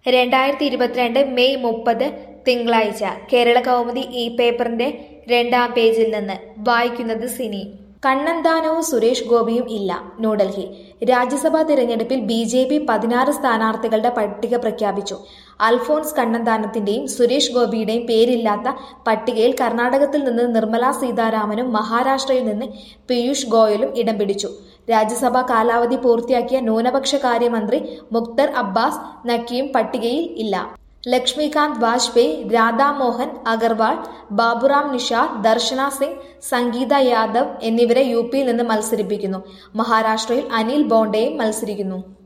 രണ്ടായിരത്തി ഇരുപത്തിരണ്ട് മെയ് മുപ്പത് തിങ്കളാഴ്ച കേരള കൗമുദി ഈ പേപ്പറിന്റെ രണ്ടാം പേജിൽ നിന്ന് വായിക്കുന്നത് സിനി കണ്ണന്താനവും സുരേഷ് ഗോപിയും ഇല്ല ന്യൂഡൽഹി രാജ്യസഭാ തിരഞ്ഞെടുപ്പിൽ ബി ജെ പി പതിനാറ് സ്ഥാനാർത്ഥികളുടെ പട്ടിക പ്രഖ്യാപിച്ചു അൽഫോൺസ് കണ്ണന്താനത്തിന്റെയും സുരേഷ് ഗോപിയുടെയും പേരില്ലാത്ത പട്ടികയിൽ കർണാടകത്തിൽ നിന്ന് നിർമ്മല സീതാരാമനും മഹാരാഷ്ട്രയിൽ നിന്ന് പീയൂഷ് ഗോയലും ഇടം പിടിച്ചു രാജ്യസഭാ കാലാവധി പൂർത്തിയാക്കിയ ന്യൂനപക്ഷ കാര്യമന്ത്രി മുക്തർ അബ്ബാസ് നക്കിയും പട്ടികയിൽ ഇല്ല ലക്ഷ്മികാന്ത് വാജ്പേയി രാധാമോഹൻ അഗർവാൾ ബാബുറാം നിഷാദ് ദർശന സിംഗ് സംഗീത യാദവ് എന്നിവരെ യു പിയിൽ നിന്ന് മത്സരിപ്പിക്കുന്നു മഹാരാഷ്ട്രയിൽ അനിൽ ബോണ്ടയും മത്സരിക്കുന്നു